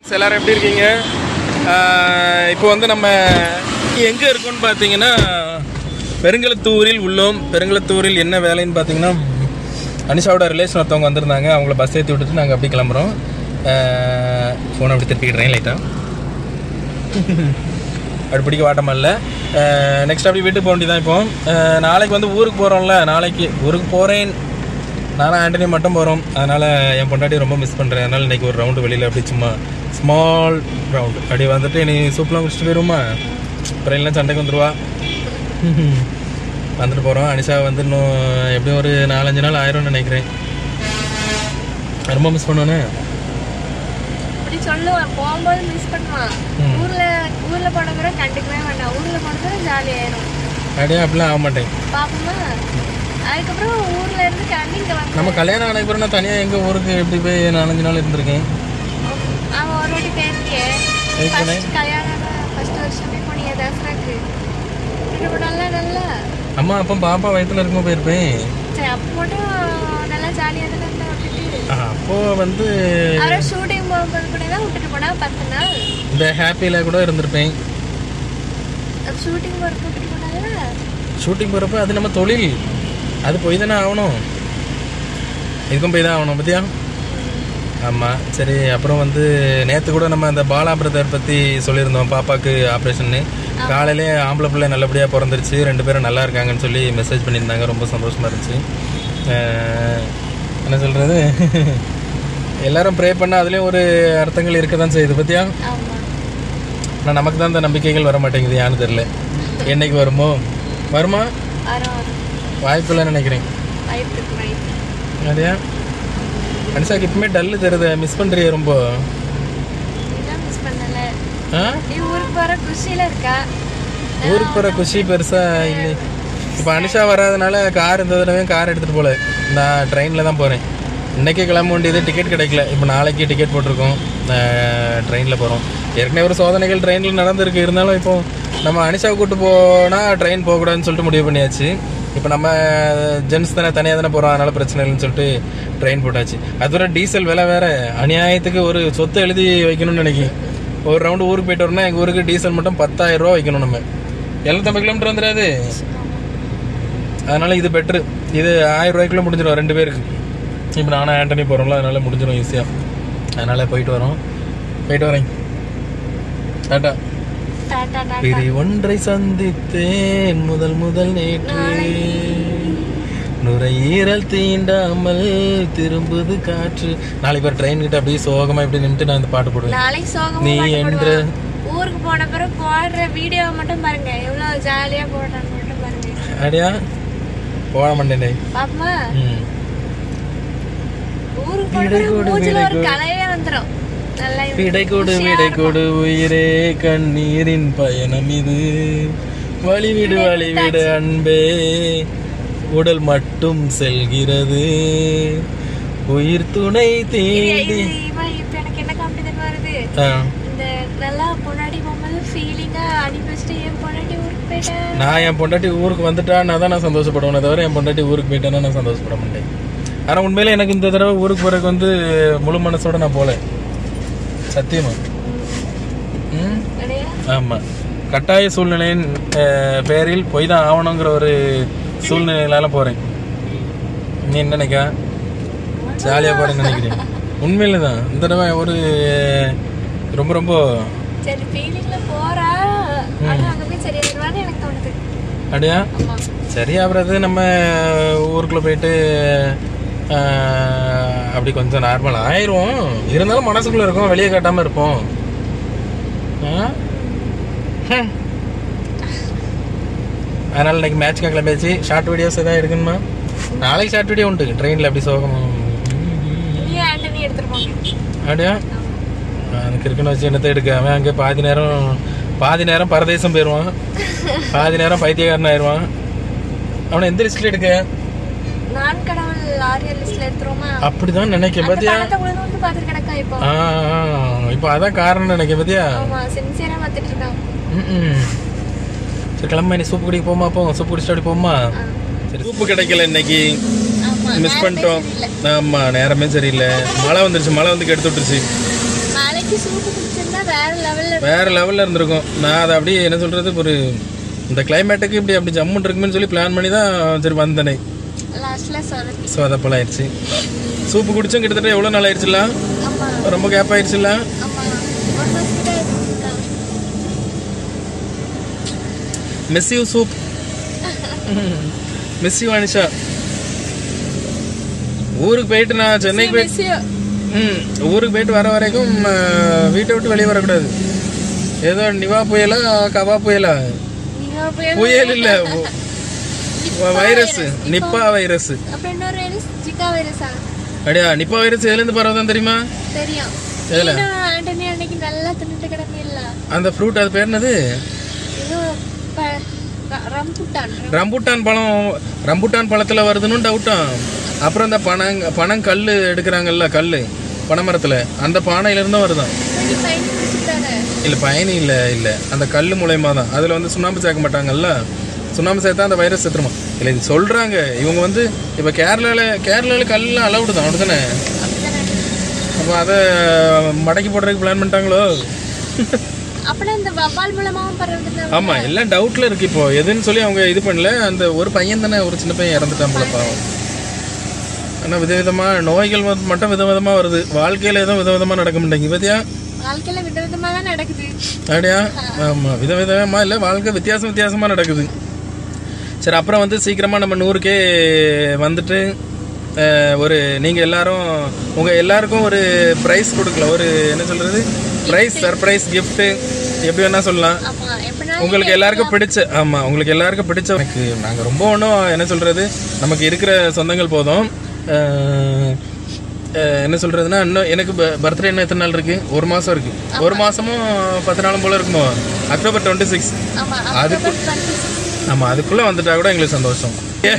எல்லாரும் எப்படி இருக்கீங்க ஆஹ் இப்போ வந்து நம்ம எங்கே இருக்கோம்னு பார்த்தீங்கன்னா பெருங்கலத்தூரில் உள்ளோம் பெருங்கலத்தூரில் என்ன வேலைன்னு பார்த்தீங்கன்னா அனிஷாவோட ரிலேஷன் ஒருத்தவங்க வந்திருந்தாங்க அவங்கள பஸ் ஏற்றி விட்டுட்டு நாங்கள் அப்படி கிளம்புறோம் ஃபோனை அப்படி திருப்பிக்கிடுறேன் லைட்டாக அப்படி பிடிக்க வாட்டமா இல்லை நெக்ஸ்ட் அப்படி வீட்டுக்கு போக வேண்டியதான் இப்போ ஆஹ் நாளைக்கு வந்து ஊருக்கு போகிறோம்ல நாளைக்கு ஊருக்கு போகிறேன் நானும் ஆண்டனி மட்டும் போகிறோம் அதனால் என் பொண்டாட்டி ரொம்ப மிஸ் பண்ணுறேன் அதனால் இன்றைக்கி ஒரு ரவுண்டு வெளியில் அப்படி சும்மா ஸ்மால் ரவுண்டு அப்படி வந்துட்டு நீ சூப்பராக குடிச்சிட்டு போயிருமா அப்புறம் இல்லைனா சண்டைக்கு வந்துடுவா வந்துட்டு போகிறோம் அனிஷா வந்து இன்னும் எப்படியும் ஒரு நாலஞ்சு நாள் ஆயிரும்னு நினைக்கிறேன் ரொம்ப மிஸ் பண்ணுவேனே அப்படி சொல்லுவான் போகும்போது மிஸ் பண்ணுவான் ம். ஊர்ல ஊர்ல போன பிறகு கண்டுக்கவே வேண்டாம் ஊர்ல போன பிறகு ஜாலி ஆயிரும் அப்படியே அப்படிலாம் ஆக மாட்டேன் பாப்போமா அதுக்கப்புறம் ஊர்ல இருந்து கிளம்பி இங்க வந்து நம்ம கல்யாணம் ஆனதுக்கு அப்புறம் நான் தனியாக எங்கள் ஊருக்கு எப்படி போய் நாலஞ்சு நாள் இருந்திருக்கேன் அவன் ஒரு வாட்டி பேசியே எதுக்கு போனேன்? ஃபர்ஸ்ட் கல்யாணம் ஃபர்ஸ்ட் வருஷமே போனியே தசராக்கு விட்டு நல்லா நல்லா அம்மா அப்போ பாப்பா வயிற்றுல இருக்கும்போது போயிருப்பேன் சரி அப்போ மட்டும் நல்லா ஜாலியாக தான் இருந்தா விட்டுட்டு அப்போது வந்து அவரை ஷூட்டிங் போகும்போது கூட தான் விட்டுட்டு போனா பத்து நாள் இந்த ஹாப்பியில் கூட இருந்திருப்பேன் ஷூட்டிங் போகிறதுக்கு விட்டுட்டு போனாங்க ஷூட்டிங் போகிறப்ப அது நம்ம தொழில் அது போய் தானே ஆகணும் இதுக்கும் போய் தான் ஆகணும் பத்தியா ஆமாம் சரி அப்புறம் வந்து நேற்று கூட நம்ம அந்த பாலா பிரதர் பற்றி சொல்லியிருந்தோம் பாப்பாவுக்கு ஆப்ரேஷன்னு காலையிலே ஆம்பளை பிள்ளை நல்லபடியாக பிறந்துருச்சு ரெண்டு பேரும் நல்லா இருக்காங்கன்னு சொல்லி மெசேஜ் பண்ணியிருந்தாங்க ரொம்ப சந்தோஷமாக இருந்துச்சு அஹ், என்ன சொல்கிறது எல்லாரும் ப்ரே பண்ணால் அதுலேயும் ஒரு அர்த்தங்கள் இருக்க தான் செய்யுது பத்தியா ஆமா ஆனால் நமக்கு தான் அந்த நம்பிக்கைகள் வர மாட்டேங்குது யான்னு தெரில என்னைக்கு வருமோ வருமா வரோம் வரோம் வாய்ப்பு இல்லைன்னு நினைக்கிறேன் வாய்ப்பு இருக்கு வாய்ப்பு அதையா மனுஷாக்கு இப்பவுமே டல்லு தருது மிஸ் பண்ணுறிய ரொம்ப இதான் மிஸ் பண்ணல ஆ நீ ஊருக்கு போற குஷியில இருக்கா ஊருக்கு போகிற குஷி பெருசா இல்லை இப்போ அனிஷா வராதனால கார் இந்த தடவை கார் எடுத்துகிட்டு போகல நான் ட்ரெயினில் தான் போகிறேன் இன்றைக்கே கிளம்ப வேண்டியது டிக்கெட் கிடைக்கல இப்போ நாளைக்கு டிக்கெட் போட்டிருக்கோம் ட்ரெயினில் போகிறோம் ஏற்கனவே ஒரு சோதனைகள் ட்ரெயினில் நடந்திருக்கு இருந்தாலும் இப்போ நம்ம அனிஷாவை கூட்டு போனால் ட்ரெயின் போகக்கூடாதுன்னு சொல்லிட்டு முடிவு பண்ணியாச்சு இப்போ நம்ம ஜென்ஸ் தானே தனியாக தானே போகிறோம் அதனால பிரச்சனை இல்லைன்னு சொல்லிட்டு ட்ரெயின் போட்டாச்சு அதுவரை டீசல் விலை வேற அநியாயத்துக்கு ஒரு சொத்து எழுதி வைக்கணும்னு நினைக்கிறேன் ஒரு ரவுண்டு ஊருக்கு போயிட்டு வரணும்னா எங்கள் ஊருக்கு டீசல் மட்டும் பத்தாயிரம் ரூபா வைக்கணும் நம்ம எழுநூத்தம்பது கிலோமீட்டர் வந்துடாது அதனால இது பெட்ரு இது ஆயிரம் ரூபாய்க்குள்ள முடிஞ்சிடும் ரெண்டு பேருக்கு இப்போ நானும் ஆண்டனி போகிறோம்ல அதனால முடிஞ்சிடும் ஈஸியாக அதனால போயிட்டு வரோம் போயிட்டு வரேன் டாட்டா டாடா டாடா பிரி ஒன்றை சந்தித்தேன் முதல் முதல் நேற்று நுரையீரல் தீண்டாமல் திரும்புது காற்று நாளைக்கு பேர் ட்ரெயின் கிட்ட அப்படியே சோகமா இப்படி நின்றுட்டு நான் இந்த பாட்டு போடுவேன் நாளைக்கு சோகமா நீ பாட்டு என்ற போடுவான். ஊருக்கு போன பிறகு போடுற வீடியோ மட்டும் பாருங்க எவ்வளவு ஜாலியா போடுறான்னு மட்டும் பாருங்க அப்படியா போட மாட்டேனே பாப்பமா ம் ஊருக்கு போன பிறகு மூஞ்சில ஒரு கலையே வந்துரும் நல்லா விடை கொடு குஷியா விடை இருக்கும். கொடு உயிரே கண்ணீரின் பயணம் இது வழிவிடு வழிவிடு அன்பே உடல் மட்டும் செல்கிறது உயிர் துணை இது- தேடி இது இவன் இப்ப எனக்கு என்ன காம்படிஷன் வருது ஆ, இந்த நல்லா பொன்னாடி போகும்போது ஃபீலிங்கா அனுப்பி வச்சுட்டு என் பொன்னாடி ஊருக்கு போயிட்டேன் நான் என் பொண்டாட்டி ஊருக்கு வந்துட்டான்னா தான் நான் சந்தோஷப்படுவேனே தவிர என் பொண்டாட்டி ஊருக்கு போயிட்டேன்னா நான் சந்தோஷப்பட மாட்டேன் ஆனால் உண்மையிலே எனக்கு இந்த தடவை ஊருக்கு போறதுக்கு வந்து முழு மனசோட நான் போல சத்தியமா ம் அப்படியா? ஆமாம் கட்டாய சூழ்நிலையின் அஹ், பேரில் போய் தான் ஆகணுங்கிற ஒரு சூழ்நிலையிலால போகிறேன் நீ என்ன நினைக்கா ஜாலியாக போகிறேன்னு நினைக்கிறேன் உண்மையில தான் இந்த தடவை ஒரு ரொம்ப ரொம்ப சரி ஃபீலிங்ல போறா ஆனா அங்க போய் சரியாயிருவான்னு எனக்கு தோணுது அப்படியா ஆமா சரி அப்புறம் நம்ம ஊருக்குள்ளே போயிட்டு அஹ், அப்படி கொஞ்சம் நார்மல் ஆயிரும் இருந்தாலும் மனசுக்குள்ளே இருக்கும் வெளியே காட்டாமல் இருப்போம் ஆ? ஹம். அதனால இன்னைக்கு மேட்ச்க்கு கிளம்பியாச்சு ஷார்ட் வீடியோஸ் எதாவது எடுக்கணுமா நாளைக்கு ஷார்ட் வீடியோ உண்டு ட்ரெயினில் அப்படி சோகமா நீ ஆண்டனி எடுத்துட்டு போங்க அப்படியா எனக்கு இருக்குன்னு வச்சு என்னத்தை எடுக்க அவன் அங்கே பாதி நேரம் பாதி நேரம் பரதேசம் போயிடுவான் பாதி நேரம் பைத்தியக்காரன் ஆயிடுவான் அவனை எந்த லிஸ்ட்ல எடுக்க நான் கடவுள் ஆரியல் லிஸ்ட்ல எடுத்துருவோமா அப்படிதான் நினைக்க அந்த பாத்தியா படத்தை உழுது வந்து பாத்துட்டு கிடக்கா இப்போ ஆ ஆ, இப்போ அதான் காரணம் நினைக்க பாத்தியா ஆமா சின்சியரா பாத்துட்டு இருக்கான் ம்ம். சரி கிளம்ப நீ சூப்பு குடிக்க போமா போ சூப்பு குடிச்சிட்டு அப்படி போமா சரி சூப்பு கிடைக்கல இன்னைக்கு ஆமா மிஸ் பண்ணிட்டோம் ஆமா நேரமே சரியில்லை மழை வந்துருச்சு மழை வந்து கெடுத்து விட்டுருச்சு மழை விஸ்கி சூப்பு குடிச்சிருந்தா வேற லெவல்ல வேற லெவல்ல இருந்திருக்கும் நான் அதை அப்படியே என்ன சொல்றது ஒரு இந்த கிளைமேட்டுக்கு இப்படி அப்படி ஜம்முன்னு இருக்குமே சொல்லி பிளான் பண்ணி தான் சரி வந்தனே லாஸ்ட்ல சொதப்பி ஸோ அதை போல ஆயிடுச்சு சூப்பு குடிச்சும் கிட்டத்தட்ட எவ்வளோ நாள் ஆயிடுச்சுல ஆமா ரொம்ப கேப் ஆயிடுச்சுல ஆமா ஒரு மாசத்துல இருக்கா miss you soup miss you Anisha ஊருக்கு போயிட்டு நான் சென்னைக்கு போயிட்டு ம் ஊருக்கு போயிட்டு வர வரைக்கும் அஹ், வீட்டை விட்டு வெளியே வரக்கூடாது ஏதோ நிவா புயலா கவா புயலா நீங்க போய் புயல் இல்ல வைரஸ் நிப்பா வைரஸ் அப்புறம் இன்னொரு வைரஸ் ஜிகா வைரஸா அப்படியா நிப்பா வைரஸ் எதுலேருந்து பரவுதான் தெரியுமா தெரியும் எதுல? நீனும் ஆண்டனி அன்னைக்கு நல்லா தின்னுட்டு கிடந்தில்ல அந்த ஃப்ரூட் அது பேர் என்னது ஏதோ ப- ர- ரம்புட்டான் ரம்புட்டான் பழம் ரம்புட்டான் பழத்துல வருதுன்னு டவுட்டான் அப்புறம் இந்த பனங் பனங்கல் எடுக்கிறாங்கல்ல கல் பனைமரத்துல அந்த பானையில இருந்தும் வருதான் நீ பயணி குடிச்சுட்டாரு இல்ல பயணி இல்ல இல்ல அந்த கல் மூலயமா தான் அதுல வந்து சுண்ணாம்பு சேர்க்க மாட்டாங்கல்ல சுண்ணாம்பு சேர்த்தா அந்த வைரஸ் செத்துருமா இல்ல இது சொல்றாங்க இவங்க வந்து இப்ப கேரளால கேரளால கல்லாம் அலவுடு தான் அப்படிதானே அப்படிதானே அப்போ அதை மடக்கி போடுறதுக்கு பிளான் பண்ணிட்டாங்களோ அப்படின்னா இந்த வவ்வால் மூலமாவும் பரவுதுன்னா ஆமா எல்லாம் டவுட்ல இருக்கு இப்போ எதுன்னு சொல்லி அவங்க இது பண்ணல அந்த ஒரு பையன் தானே ஒரு சின்ன பையன் இறந்துட்டான் போல பாவம் ஆனா விதவிதமா நோய்கள் வந்து மட்டும் விதவிதமா வருது வாழ்க்கையில எதுவும் விதவிதமா நடக்க மாட்டேங்குது பத்தியா வாழ்க்கையில விதவிதமா தான் நடக்குது அப்படியா ஆமா விதவிதமா இல்ல வாழ்க்கை வித்தியாசம் வித்தியாசமா நடக்குது சரி அப்புறம் வந்து சீக்கிரமா நம்ம நூறுக்கே வந்துட்டு அஹ், ஒரு நீங்க எல்லாரும் உங்க எல்லாருக்கும் ஒரு ப்ரைஸ் கொடுக்கலாம் ஒரு என்ன சொல்றது ப்ரைஸ் சர்ப்ரைஸ் gift எப்படி வேணா சொல்லலாம் ஆமா எப்படின்னா உங்களுக்கு எல்லாருக்கும் பிடிச்ச ஆமா உங்களுக்கு எல்லாருக்கும் பிடிச்ச எனக்கு நாங்க ரொம்ப ஒன்றும் என்ன சொல்றது நமக்கு இருக்கிற சொந்தங்கள் போதும் அஹ், அஹ், என்ன சொல்றதுன்னா இன்னும் எனக்கு பர்த்டே இன்னும் எத்தனை நாள் இருக்கு ஒரு மாசம் இருக்கு ஒரு மாசமும் பத்து நாளும் போல இருக்குமோ அக்டோபர் டுவெண்ட்டி சிக்ஸ் ஆமா அதுக்கு- அக்டோபர் 26. ஆமா அதுக்குள்ள வந்துட்டா கூட எங்களுக்கு சந்தோஷம்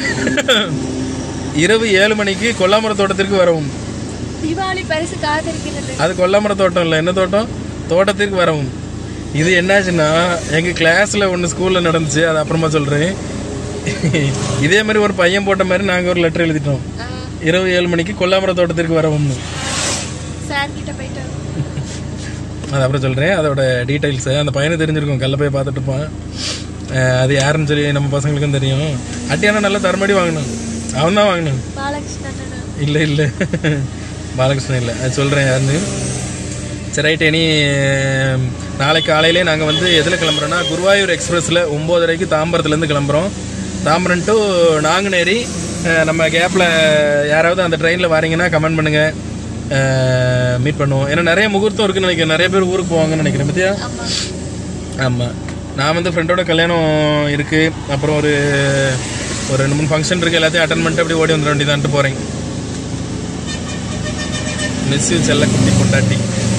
இரவு ஏழு மணிக்கு கொல்லாமர தோட்டத்திற்கு வரவும் தீபாவளி பரிசு காத்திருக்கிறது அது கொல்லாமர தோட்டம் இல்லை என்ன தோட்டம் தோட்டத்திற்கு வரவும் இது என்னாச்சுன்னா எங்கள் கிளாஸில் ஒன்று ஸ்கூலில் நடந்துச்சு அது அப்புறமா சொல்கிறேன் இதே மாதிரி ஒரு பையன் போட்ட மாதிரி நாங்கள் ஒரு லெட்டர் எழுதிட்டோம் ஆ, இரவு ஏழு மணிக்கு கொல்லாமர தோட்டத்திற்கு வரவும்னு சார் கிட்ட போயிட்டு அது அப்புறம் சொல்கிறேன் அதோட டீட்டெயில்ஸு அந்த பையனை தெரிஞ்சிருக்கும் கல்ல போய் பார்த்துட்டு இருப்பான் அஹ் அது யாருன்னு சொல்லி நம்ம பசங்களுக்கும் தெரியும் அட்டியானா நல்லா தரமடி வாங்கணும் அவன் தான் வாங்கினான் பாலகிருஷ்ணன் அண்ணா. இல்லை இல்லை பாலகிருஷ்ணன் இல்லை அது சொல்கிறேன் யாருன்னு சரி ரைட் இனி அஹ், நாளைக்கு காலையிலே நாங்கள் வந்து எதில் கிளம்புறோன்னா குருவாயூர் எக்ஸ்பிரஸில் ஒம்போதரைக்கு தாம்பரத்துலேருந்து கிளம்புறோம் தாம்பரம் டு நாங்குநேரி அஹ், நம்ம கேப்பில் யாராவது அந்த ட்ரெயினில் வாரீங்கன்னா கமெண்ட் பண்ணுங்கள் மீட் பண்ணுவோம் ஏன்னா நிறைய முகூர்த்தம் இருக்குன்னு நினைக்கிறேன் நிறைய பேர் ஊருக்கு போவாங்கன்னு நினைக்கிறேன் பத்தியா ஆமா ஆமாம் நான் வந்து ஃப்ரெண்டோட கல்யாணம் இருக்குது அப்புறம் ஒரு ஒரு ரெண்டு மூணு ஃபங்க்ஷன் இருக்குது எல்லாத்தையும் அட்டன் பண்ணிட்டு அப்படியே ஓடி வந்துட வேண்டியதான்ட்டு போகிறேன் மிஸ் யூ செல்ல குட்டி கொண்டாட்டி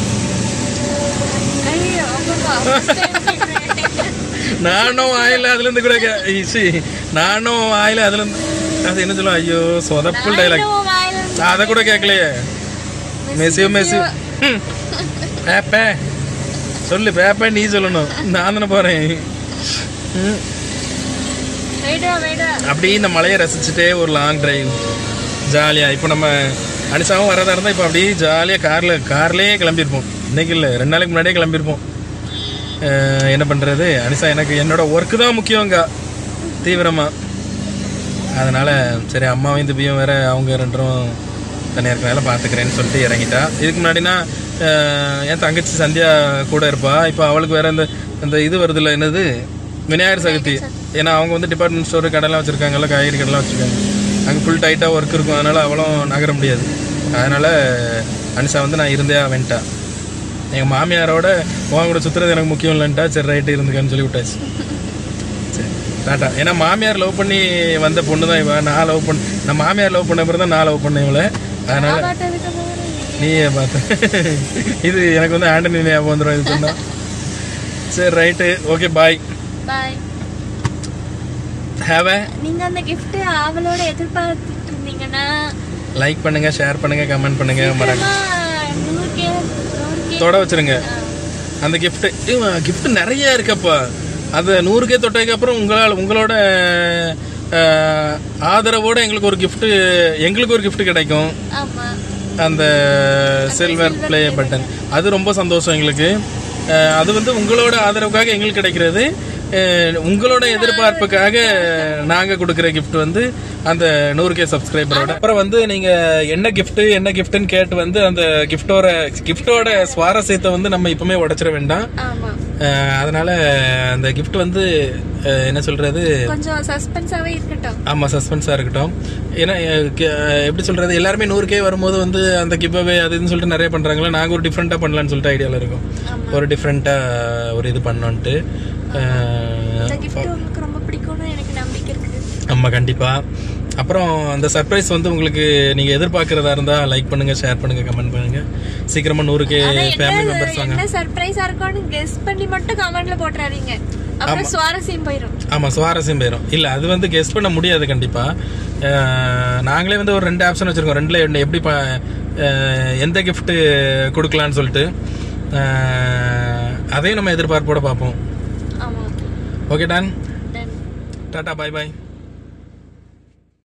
ஐயோ ஆமாப்பா first time கேக்குறேன். நானும் ஆயில அதுலேருந்து கூட கே- ஈசி நானும் ஆயில அதுலேருந்து அது என்ன சொல்லுவோம் ஐயோ சொதப்புல் டைலாக் இன்னும் வாயில அதை கூட கேட்கலையே மெஸ்யூ மெஸ்யூ பேப்பே சொல்லு பேப்பே நீ சொல்லணும் நான் தானே போகிறேன் ம் வெயிடா வெயிடா அப்படி இந்த மலையை ரசிச்சுட்டே ஒரு லாங் டிரைவ் ஜாலியாக இப்போ நம்ம அனிசாவும் வரதா இருந்தால் இப்போ அப்படியே ஜாலியாக காரில் கார்லேயே கிளம்பியிருப்போம் இன்னைக்கு இல்லை ரெண்டு நாளைக்கு முன்னாடியே கிளம்பியிருப்போம் அஹ் என்ன பண்ணுறது அனிசா எனக்கு என்னோட ஒர்க்கு தான் முக்கியங்க தீவிரமாக அதனால் சரி அம்மாவையும் திபியும் வேற அவங்க ரெண்டும் தனியாக இருக்கனால பார்த்துக்கிறேன்னு சொல்லிட்டு இறங்கிட்டா இதுக்கு முன்னாடினா அஹ் என் தங்கச்சி சந்தியா கூட இருப்பா இப்போ அவளுக்கு வேற இந்த இந்த இது வருதுல்ல என்னது விநாயகர் சதுர்த்தி ஏன்னா அவங்க வந்து டிபார்ட்மெண்ட் ஸ்டோர் கடைலாம் வச்சுருக்காங்கல்ல காய்கறி கடைலாம் வச்சுருக்காங்க அங்கே ஃபுல் டைட்டாக ஒர்க் இருக்கும் அதனால் அவளும் நகர முடியாது அதனால் அனிஷா வந்து நான் இருந்தே வேண்டா எங்கள் மாமியாரோட உன் கூட சுற்றுறது எனக்கு முக்கியம் இல்லைன்ட்டா சரி ரைட்டு இருந்துக்கன்னு சொல்லி விட்டாச்சு சரி டாட்டா ஏன்னா மாமியார் லவ் பண்ணி வந்த பொண்ணு தான் இவ நான் லவ் பண்ண நான் மாமியார் லவ் பண்ண பிறகு தான் நான் லவ் பண்ணேன் இவளை அதனால பார்த்ததுக்கு அப்புறம் நீயே பார்த்த இது எனக்கு வந்து ஆண்டனி ஞாபகம் வந்துடும் இது சொன்னா சரி right okay bye bye have நீங்க அந்த gift ஆவலோட எதிர்பார்த்துட்டு இருந்தீங்கன்னா லைக் பண்ணுங்க ஷேர் பண்ணுங்க கமெண்ட் பண்ணுங்க மறக்க நூறு கே நூறு கே தொட வச்சிருங்க அந்த gift gift நிறைய இருக்கப்பா அது நூறுக்கே தொட்டதுக்கு அப்புறம் உங்களால் உங்களோட அஹ், ஆதரவோட எங்களுக்கு ஒரு gift எங்களுக்கு ஒரு gift கிடைக்கும் ஆமா அந்த சில்வர் ப்ளே பட்டன் அது ரொம்ப சந்தோஷம் எங்களுக்கு அஹ், அது வந்து உங்களோட ஆதரவுக்காக எங்களுக்கு கிடைக்கிறது அஹ், உங்களோட எதிர்பார்ப்புக்காக நாங்க கொடுக்குற gift வந்து அந்த நூறு கே சப்ஸ்கிரைபரோட அப்புறம் வந்து நீங்க என்ன gift என்ன giftன்னு கேட்டு வந்து அந்த கிஃப்டோட கிஃப்டோட சுவாரஸ்யத்தை வந்து நம்ம இப்பவுமே உடைச்சிட வேண்டாம் ஆமா அஹ், அதனால அந்த gift வந்து அஹ், என்ன சொல்றது கொஞ்சம் சஸ்பென்ஸாவே இருக்கட்டும் ஆமா சஸ்பென்ஸா இருக்கட்டும் ஏன்னா அஹ், கே- அஹ், எப்படி சொல்றது எல்லாருமே நூறு கே வரும்போது வந்து அந்த கிவ்அவே அது இதுன்னு சொல்லிட்டு நிறைய பண்றாங்களா நாங்க ஒரு டிஃப்ரெண்டா பண்ணலாம்னு சொல்லிட்டு ஐடியால இருக்கோம் ஒரு டிஃப்ரெண்டா ஒரு இது பண்ணோன்ட்டு அஹ், இந்த gift உங்களுக்கு ரொம்ப பிடிக்கும்னு எனக்கு நம்பிக்கை இருக்கு ஆமா கண்டிப்பா அப்புறம் அந்த சர்ப்ரைஸ் வந்து உங்களுக்கு நீங்க எதிர்பார்க்கறதா இருந்தா லைக் பண்ணுங்க ஷேர் பண்ணுங்க கமெண்ட் பண்ணுங்க சீக்கிரமா நூறு கே ஆனா ஃபேமிலி என்ன மெம்பர்ஸ் வாங்க என்ன சர்ப்ரைஸா இருக்கும்னு கெஸ் பண்ணி மட்டும் கமெண்ட்ல போட்டுறாதீங்க அப்புறம் சுவாரஸ்யம் போயிடும் ஆமா சுவாரஸ்யம் போயிடும் இல்ல அது வந்து கெஸ் பண்ண முடியாது கண்டிப்பா அஹ், நாங்களே வந்து ஒரு ரெண்டு ஆப்ஷன் வச்சிருக்கோம் ரெண்டுல ஒண்ணு எப்படி ப- அஹ், எந்த gift கொடுக்கலாம்னு சொல்லிட்டு அஹ், அதையும் நம்ம எதிர்பார்ப்போட பார்ப்போம் ஆமா ஓகே டான் Done. டாடா பாய் பாய்